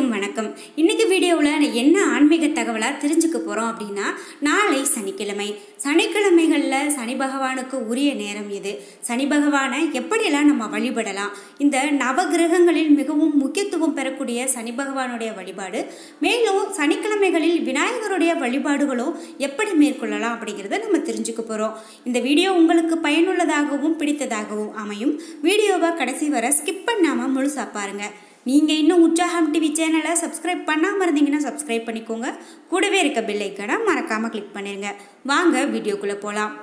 அனைவருக்கும் வணக்கம் இன்னைக்கு வீடியோவில் என்ன ஆன்மீக தகவலாக தெரிஞ்சுக்க போகிறோம் அப்படின்னா நாளை சனிக்கிழமை சனிக்கிழமைகளில் சனி பகவானுக்கு உரிய நேரம் இது சனி பகவானை எப்படியெல்லாம் நம்ம வழிபடலாம் இந்த நவகிரகங்களில் மிகவும் முக்கியத்துவம் பெறக்கூடிய சனி பகவானுடைய வழிபாடு மேலும் சனிக்கிழமைகளில் விநாயகருடைய வழிபாடுகளும் எப்படி மேற்கொள்ளலாம் அப்படிங்கிறத நம்ம தெரிஞ்சுக்க போகிறோம் இந்த வீடியோ உங்களுக்கு பயனுள்ளதாகவும் பிடித்ததாகவும் அமையும் வீடியோவை கடைசி வரை ஸ்கிப் பண்ணாமல் முழுசாக பாருங்கள் நீங்கள் இன்னும் உற்சாகம் டிவி சேனலை சப்ஸ்கிரைப் பண்ணாமல் இருந்தீங்கன்னா சப்ஸ்கிரைப் பண்ணிக்கோங்க கூடவே இருக்க பெல் ஐக்கனை மறக்காமல் கிளிக் பண்ணிடுங்க வாங்க வீடியோக்குள்ளே போகலாம்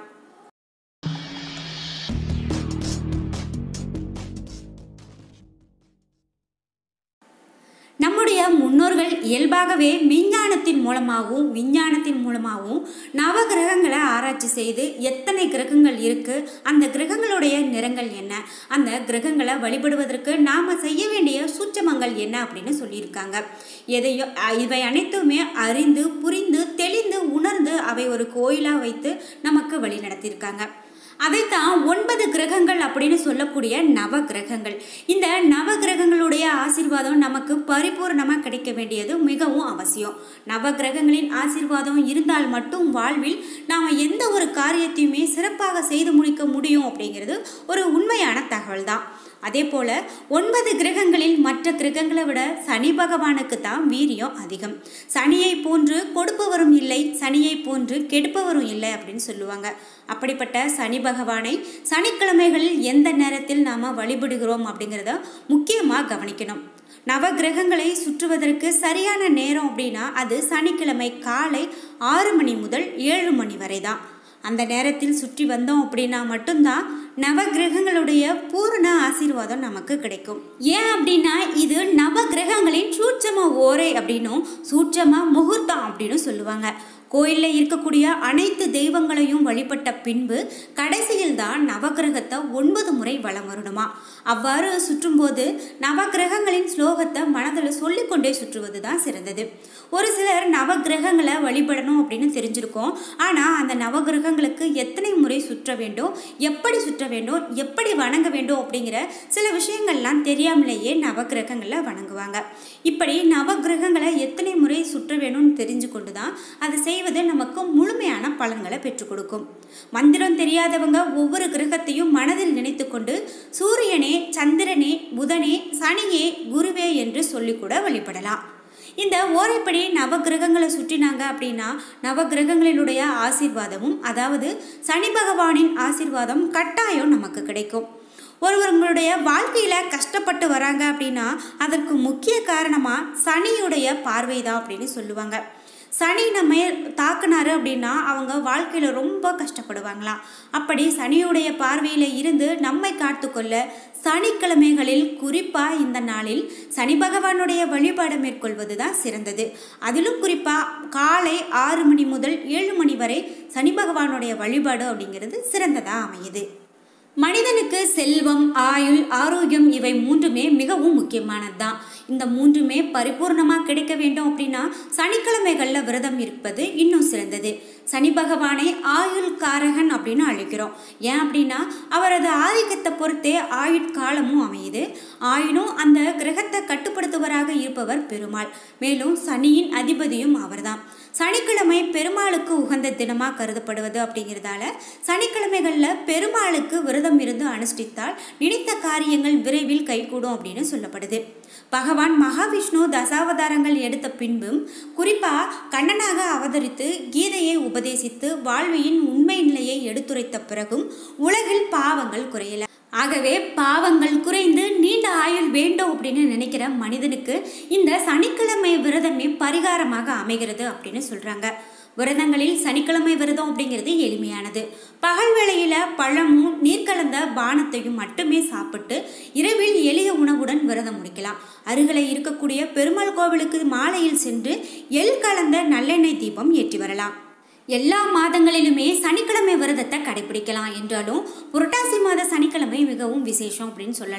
நம்முடைய முன்னோர்கள் இயல்பாகவே விஞ்ஞானத்தின் மூலமாகவும் விஞ்ஞானத்தின் மூலமாகவும் நவகிரகங்களை ஆராய்ச்சி செய்து எத்தனை கிரகங்கள் இருக்குது அந்த கிரகங்களுடைய நிறங்கள் என்ன அந்த கிரகங்களை வழிபடுவதற்கு நாம் செய்ய வேண்டிய சூட்சமங்கள் என்ன அப்படின்னு சொல்லியிருக்காங்க எதையோ இவை அனைத்துமே அறிந்து புரிந்து தெளிந்து உணர்ந்து அவை ஒரு கோயிலாக வைத்து நமக்கு வழி நடத்தியிருக்காங்க அதைத்தான் ஒன்பது கிரகங்கள் அப்படின்னு சொல்லக்கூடிய நவ கிரகங்கள் இந்த நவ கிரகங்களுடைய ஆசீர்வாதம் நமக்கு பரிபூர்ணமாக கிடைக்க வேண்டியது மிகவும் அவசியம் நவ கிரகங்களின் ஆசீர்வாதம் இருந்தால் மட்டும் வாழ்வில் நாம் எந்த ஒரு காரியத்தையுமே சிறப்பாக செய்து முடிக்க முடியும் அப்படிங்கிறது ஒரு உண்மையான தகவல் தான் அதே போல் ஒன்பது கிரகங்களில் மற்ற கிரகங்களை விட சனி பகவானுக்கு தான் வீரியம் அதிகம் சனியை போன்று கொடுப்பவரும் இல்லை சனியை போன்று கெடுப்பவரும் இல்லை அப்படின்னு சொல்லுவாங்க அப்படிப்பட்ட சனி பகவானை சனிக்கிழமைகளில் எந்த நேரத்தில் நாம் வழிபடுகிறோம் அப்படிங்கிறத முக்கியமாக கவனிக்கணும் நவ கிரகங்களை சுற்றுவதற்கு சரியான நேரம் அப்படின்னா அது சனிக்கிழமை காலை ஆறு மணி முதல் ஏழு மணி வரை தான் அந்த நேரத்தில் சுற்றி வந்தோம் அப்படின்னா மட்டும்தான் நவ கிரகங்களுடைய பூரண ஆசீர்வாதம் நமக்கு கிடைக்கும் ஏன் அப்படின்னா இது நவ கிரகங்களின் சூட்சம ஓரை அப்படின்னும் சூட்சம முகூர்த்தம் அப்படின்னு சொல்லுவாங்க கோயிலில் இருக்கக்கூடிய அனைத்து தெய்வங்களையும் வழிபட்ட பின்பு கடைசியில் தான் நவகிரகத்தை ஒன்பது முறை வலம் வரணுமா அவ்வாறு சுற்றும்போது நவகிரகங்களின் ஸ்லோகத்தை மனதில் சொல்லிக்கொண்டே சுற்றுவது தான் சிறந்தது ஒரு சிலர் நவகிரகங்களை வழிபடணும் அப்படின்னு தெரிஞ்சிருக்கோம் ஆனால் அந்த நவகிரகங்களுக்கு எத்தனை முறை சுற்ற வேண்டும் எப்படி சுற்ற வேண்டும் எப்படி வணங்க வேண்டும் அப்படிங்கிற சில விஷயங்கள்லாம் தெரியாமலேயே நவகிரகங்களை வணங்குவாங்க இப்படி நவகிரகங்களை எத்தனை முறை சுற்ற வேணும்னு தெரிஞ்சு கொண்டு தான் அதை செய்வது நமக்கு முழுமையான பலன்களை பெற்றுக் கொடுக்கும் மந்திரம் தெரியாதவங்க ஒவ்வொரு கிரகத்தையும் மனதில் நினைத்து கொண்டு சூரியனே சந்திரனே புதனே சனியே குருவே என்று சொல்லிக்கூட வழிபடலாம் இந்த ஓரைப்படி நவகிரகங்களை சுற்றினாங்க அப்படின்னா நவகிரகங்களினுடைய ஆசீர்வாதமும் அதாவது சனி பகவானின் ஆசீர்வாதம் கட்டாயம் நமக்கு கிடைக்கும் ஒருவர்களுடைய வாழ்க்கையில் கஷ்டப்பட்டு வராங்க அப்படின்னா அதற்கு முக்கிய காரணமாக சனியுடைய பார்வை தான் அப்படின்னு சொல்லுவாங்க சனி நம்ம தாக்குனாரு அப்படின்னா அவங்க வாழ்க்கையில் ரொம்ப கஷ்டப்படுவாங்களாம் அப்படி சனியுடைய பார்வையில் இருந்து நம்மை காத்துக்கொள்ள சனிக்கிழமைகளில் குறிப்பாக இந்த நாளில் சனி பகவானுடைய வழிபாடு மேற்கொள்வது தான் சிறந்தது அதிலும் குறிப்பாக காலை ஆறு மணி முதல் ஏழு மணி வரை சனி பகவானுடைய வழிபாடு அப்படிங்கிறது சிறந்ததாக அமையுது மனிதனுக்கு செல்வம் ஆயுள் ஆரோக்கியம் இவை மூன்றுமே மிகவும் முக்கியமானது தான் இந்த மூன்றுமே பரிபூர்ணமாக கிடைக்க வேண்டும் அப்படின்னா சனிக்கிழமைகளில் விரதம் இருப்பது இன்னும் சிறந்தது சனி பகவானை ஆயுள் காரகன் அப்படின்னு அழைக்கிறோம் ஏன் அப்படின்னா அவரது ஆதிக்கத்தை பொறுத்தே ஆயுட்காலமும் அமையுது ஆயினும் அந்த கிரகத்தை கட்டுப்படுத்துவராக இருப்பவர் பெருமாள் மேலும் சனியின் அதிபதியும் அவர்தான் சனிக்கிழமை பெருமாளுக்கு உகந்த தினமாக கருதப்படுவது அப்படிங்கிறதால சனிக்கிழமைகளில் பெருமாளுக்கு விரதம் இருந்து அனுஷ்டித்தால் நினைத்த காரியங்கள் விரைவில் கைகூடும் அப்படின்னு சொல்லப்படுது பகவான் மகாவிஷ்ணு தசாவதாரங்கள் எடுத்த பின்பும் குறிப்பாக கண்ணனாக அவதரித்து கீதையை உபதேசித்து வாழ்வியின் உண்மை நிலையை எடுத்துரைத்த பிறகும் உலகில் பாவங்கள் குறையல ஆகவே பாவங்கள் குறைந்து நீண்ட ஆயுள் வேண்டும் அப்படின்னு நினைக்கிற மனிதனுக்கு இந்த சனிக்கிழமை விரதமே பரிகாரமாக அமைகிறது அப்படின்னு சொல்கிறாங்க விரதங்களில் சனிக்கிழமை விரதம் அப்படிங்கிறது எளிமையானது பகல் வேளையில் பழமும் நீர் கலந்த பானத்தையும் மட்டுமே சாப்பிட்டு இரவில் எளிய உணவுடன் விரதம் முடிக்கலாம் அருகில் இருக்கக்கூடிய பெருமாள் கோவிலுக்கு மாலையில் சென்று எள் கலந்த நல்லெண்ணெய் தீபம் ஏற்றி வரலாம் எல்லா மாதங்களிலுமே சனிக்கிழமை விரதத்தை கடைபிடிக்கலாம் என்றாலும் புரட்டாசி மாத சனிக்கிழமை மிகவும் விசேஷம் அப்படின்னு சொல்லலாம்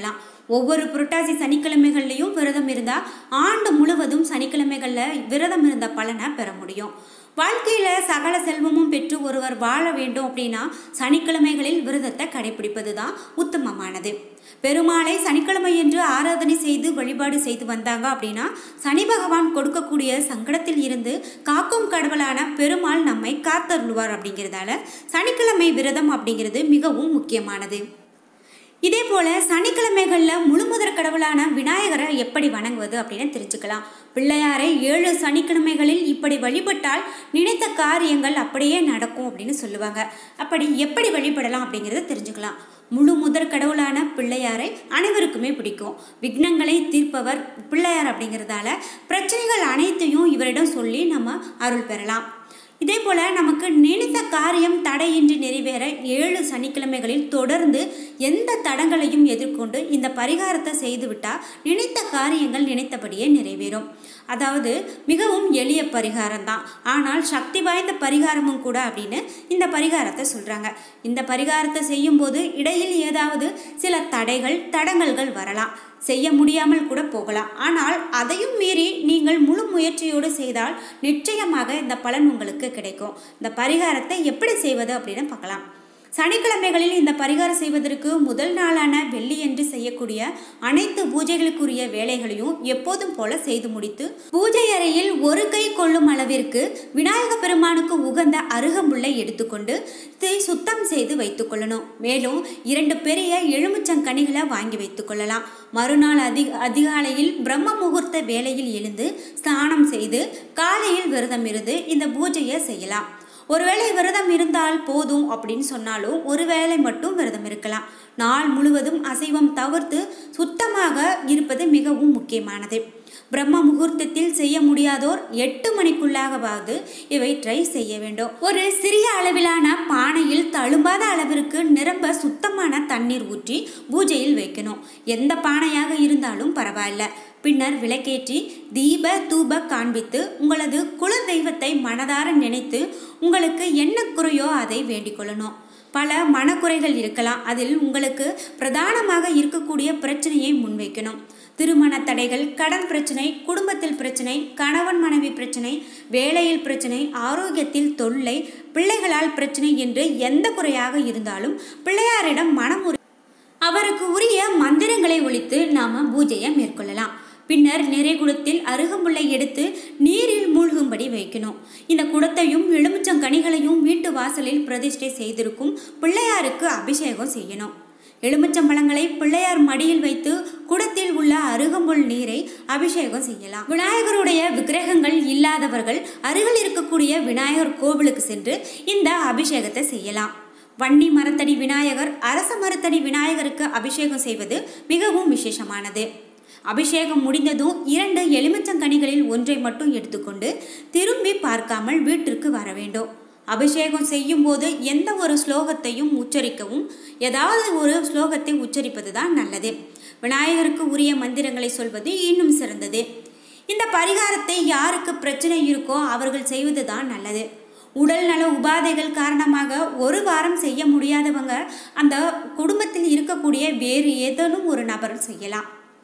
ஒவ்வொரு புரட்டாசி சனிக்கிழமைகள்லையும் விரதம் இருந்தால் ஆண்டு முழுவதும் சனிக்கிழமைகளில் விரதம் இருந்த பலனை பெற முடியும் வாழ்க்கையில் சகல செல்வமும் பெற்று ஒருவர் வாழ வேண்டும் அப்படின்னா சனிக்கிழமைகளில் விரதத்தை கடைபிடிப்பது தான் உத்தமமானது பெருமாளை சனிக்கிழமை என்று ஆராதனை செய்து வழிபாடு செய்து வந்தாங்க அப்படின்னா சனி பகவான் கொடுக்கக்கூடிய சங்கடத்தில் இருந்து காக்கும் கடவுளான பெருமாள் நம்மை காத்தருள்வார் அப்படிங்கிறதால சனிக்கிழமை விரதம் அப்படிங்கிறது மிகவும் முக்கியமானது இதே போல சனிக்கிழமைகளில் முழுமுதற் கடவுளான விநாயகரை எப்படி வணங்குவது அப்படின்னு தெரிஞ்சுக்கலாம் பிள்ளையாரை ஏழு சனிக்கிழமைகளில் இப்படி வழிபட்டால் நினைத்த காரியங்கள் அப்படியே நடக்கும் அப்படின்னு சொல்லுவாங்க அப்படி எப்படி வழிபடலாம் அப்படிங்கிறத தெரிஞ்சுக்கலாம் முழு முதற் கடவுளான பிள்ளையாரை அனைவருக்குமே பிடிக்கும் விக்னங்களை தீர்ப்பவர் பிள்ளையார் அப்படிங்கிறதால பிரச்சனைகள் அனைத்தையும் இவரிடம் சொல்லி நம்ம அருள் பெறலாம் இதே போல் நமக்கு நினைத்த காரியம் தடையின்றி நிறைவேற ஏழு சனிக்கிழமைகளில் தொடர்ந்து எந்த தடங்களையும் எதிர்கொண்டு இந்த பரிகாரத்தை செய்துவிட்டால் நினைத்த காரியங்கள் நினைத்தபடியே நிறைவேறும் அதாவது மிகவும் எளிய பரிகாரம் தான் ஆனால் சக்தி வாய்ந்த பரிகாரமும் கூட அப்படின்னு இந்த பரிகாரத்தை சொல்கிறாங்க இந்த பரிகாரத்தை செய்யும்போது இடையில் ஏதாவது சில தடைகள் தடங்கல்கள் வரலாம் செய்ய முடியாமல் கூட போகலாம் ஆனால் அதையும் மீறி நீங்கள் முழு முயற்சியோடு செய்தால் நிச்சயமாக இந்த பலன் உங்களுக்கு கிடைக்கும் இந்த பரிகாரத்தை எப்படி செய்வது அப்படின்னு பார்க்கலாம் சனிக்கிழமைகளில் இந்த பரிகாரம் செய்வதற்கு முதல் நாளான வெள்ளியன்று செய்யக்கூடிய அனைத்து பூஜைகளுக்குரிய வேலைகளையும் எப்போதும் போல செய்து முடித்து பூஜை அறையில் ஒரு கை கொள்ளும் அளவிற்கு விநாயக பெருமானுக்கு உகந்த அருகம்புல்லை எடுத்துக்கொண்டு இதை சுத்தம் செய்து வைத்துக்கொள்ளணும் மேலும் இரண்டு பெரிய எலுமிச்சங்கனிகளை வாங்கி வைத்துக்கொள்ளலாம் மறுநாள் அதி அதிகாலையில் பிரம்ம முகூர்த்த வேளையில் எழுந்து ஸ்நானம் செய்து காலையில் விரதம் இருந்து இந்த பூஜையை செய்யலாம் ஒருவேளை விரதம் இருந்தால் போதும் அப்படின்னு சொன்னாலும் ஒரு வேளை மட்டும் விரதம் இருக்கலாம் நாள் முழுவதும் அசைவம் தவிர்த்து சுத்தமாக இருப்பது மிகவும் முக்கியமானது பிரம்ம முகூர்த்தத்தில் செய்ய முடியாதோர் எட்டு மணிக்குள்ளாகவாவது இவற்றை செய்ய வேண்டும் ஒரு சிறிய அளவிலான பானையில் தழும்பாத அளவிற்கு நிரம்ப சுத்தமான தண்ணீர் ஊற்றி பூஜையில் வைக்கணும் எந்த பானையாக இருந்தாலும் பரவாயில்ல பின்னர் விளக்கேற்றி தீப தூப காண்பித்து உங்களது குல தெய்வத்தை மனதார நினைத்து உங்களுக்கு என்ன குறையோ அதை வேண்டிக் கொள்ளணும் பல மனக்குறைகள் இருக்கலாம் அதில் உங்களுக்கு பிரதானமாக இருக்கக்கூடிய பிரச்சனையை முன்வைக்கணும் திருமண தடைகள் கடன் பிரச்சனை குடும்பத்தில் பிரச்சனை கணவன் மனைவி பிரச்சனை வேலையில் பிரச்சனை ஆரோக்கியத்தில் தொல்லை பிள்ளைகளால் பிரச்சனை என்று எந்த குறையாக இருந்தாலும் பிள்ளையாரிடம் மனமுறை அவருக்கு உரிய மந்திரங்களை ஒழித்து நாம பூஜையை மேற்கொள்ளலாம் பின்னர் நிறைகுடத்தில் அருகம்புல்லை எடுத்து நீரில் மூழ்கும்படி வைக்கணும் இந்த குடத்தையும் எலுமிச்சங்கனிகளையும் வீட்டு வாசலில் பிரதிஷ்டை செய்திருக்கும் பிள்ளையாருக்கு அபிஷேகம் செய்யணும் எலுமிச்சம்பழங்களை பிள்ளையார் மடியில் வைத்து குடத்தில் உள்ள அருகம்புல் நீரை அபிஷேகம் செய்யலாம் விநாயகருடைய விக்கிரகங்கள் இல்லாதவர்கள் அருகில் இருக்கக்கூடிய விநாயகர் கோவிலுக்கு சென்று இந்த அபிஷேகத்தை செய்யலாம் வன்னி மரத்தடி விநாயகர் அரச மரத்தடி விநாயகருக்கு அபிஷேகம் செய்வது மிகவும் விசேஷமானது அபிஷேகம் முடிந்ததும் இரண்டு எலுமிச்சங்கனிகளில் ஒன்றை மட்டும் எடுத்துக்கொண்டு திரும்பி பார்க்காமல் வீட்டிற்கு வர வேண்டும் அபிஷேகம் செய்யும் போது எந்த ஒரு ஸ்லோகத்தையும் உச்சரிக்கவும் ஏதாவது ஒரு ஸ்லோகத்தை உச்சரிப்பது தான் நல்லது விநாயகருக்கு உரிய மந்திரங்களை சொல்வது இன்னும் சிறந்தது இந்த பரிகாரத்தை யாருக்கு பிரச்சனை இருக்கோ அவர்கள் செய்வது தான் நல்லது உடல் நல உபாதைகள் காரணமாக ஒரு வாரம் செய்ய முடியாதவங்க அந்த குடும்பத்தில் இருக்கக்கூடிய வேறு ஏதேனும் ஒரு நபர் செய்யலாம்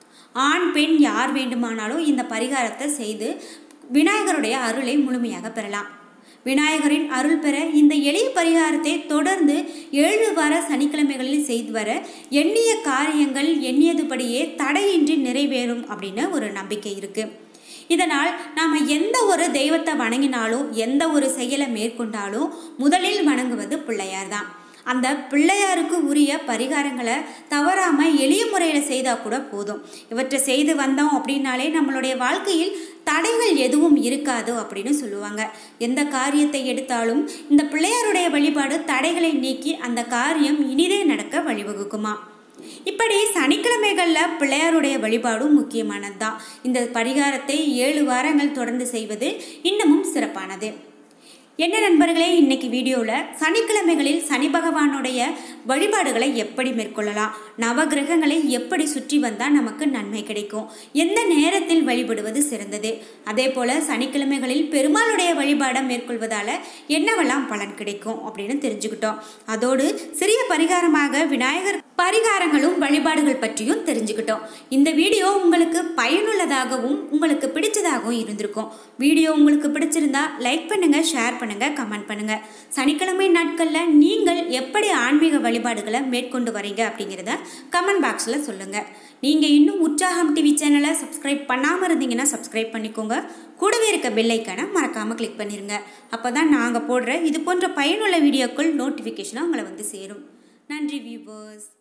ஆண் பெண் யார் வேண்டுமானாலும் இந்த பரிகாரத்தை செய்து விநாயகருடைய அருளை முழுமையாக பெறலாம் விநாயகரின் அருள் பெற இந்த எளிய பரிகாரத்தை தொடர்ந்து ஏழு வார சனிக்கிழமைகளில் செய்து வர எண்ணிய காரியங்கள் எண்ணியதுபடியே தடையின்றி நிறைவேறும் அப்படின்னு ஒரு நம்பிக்கை இருக்குது இதனால் நாம் எந்த ஒரு தெய்வத்தை வணங்கினாலும் எந்த ஒரு செயலை மேற்கொண்டாலும் முதலில் வணங்குவது பிள்ளையார் தான் அந்த பிள்ளையாருக்கு உரிய பரிகாரங்களை தவறாமல் எளிய முறையில் செய்தால் கூட போதும் இவற்றை செய்து வந்தோம் அப்படின்னாலே நம்மளுடைய வாழ்க்கையில் தடைகள் எதுவும் இருக்காது அப்படின்னு சொல்லுவாங்க எந்த காரியத்தை எடுத்தாலும் இந்த பிள்ளையாருடைய வழிபாடு தடைகளை நீக்கி அந்த காரியம் இனிதே நடக்க வழிவகுக்குமா இப்படி சனிக்கிழமைகளில் பிள்ளையாருடைய வழிபாடும் முக்கியமானது தான் இந்த பரிகாரத்தை ஏழு வாரங்கள் தொடர்ந்து செய்வது இன்னமும் சிறப்பானது என்ன நண்பர்களே இன்னைக்கு வீடியோவில் சனிக்கிழமைகளில் சனி பகவானுடைய வழிபாடுகளை எப்படி மேற்கொள்ளலாம் நவகிரகங்களை எப்படி சுற்றி வந்தால் நமக்கு நன்மை கிடைக்கும் எந்த நேரத்தில் வழிபடுவது சிறந்தது அதே போல் சனிக்கிழமைகளில் பெருமாளுடைய வழிபாடை மேற்கொள்வதால் என்னவெல்லாம் பலன் கிடைக்கும் அப்படின்னு தெரிஞ்சுக்கிட்டோம் அதோடு சிறிய பரிகாரமாக விநாயகர் பரிகாரங்களும் வழிபாடுகள் பற்றியும் தெரிஞ்சுக்கிட்டோம் இந்த வீடியோ உங்களுக்கு பயனுள்ளதாகவும் உங்களுக்கு பிடிச்சதாகவும் இருந்திருக்கும் வீடியோ உங்களுக்கு பிடிச்சிருந்தா லைக் பண்ணுங்க ஷேர் பண்ணுங்க கமெண்ட் பண்ணுங்க சனிக்கிழமை நாட்களில் நீங்கள் எப்படி ஆன்மீக வழிபாடுகளை மேற்கொண்டு வரீங்க அப்படிங்கிறத கமெண்ட் பாக்ஸில் சொல்லுங்க நீங்கள் இன்னும் உற்சாகம் டிவி சேனலை சப்ஸ்கிரைப் பண்ணாமல் இருந்தீங்கன்னா சப்ஸ்கிரைப் பண்ணிக்கோங்க கூடவே இருக்க பெல்லைக்கான மறக்காமல் கிளிக் பண்ணிடுங்க அப்போ தான் நாங்கள் போடுற இது போன்ற பயனுள்ள வீடியோக்கள் நோட்டிஃபிகேஷனாக உங்களை வந்து சேரும் நன்றி வியூவர்ஸ்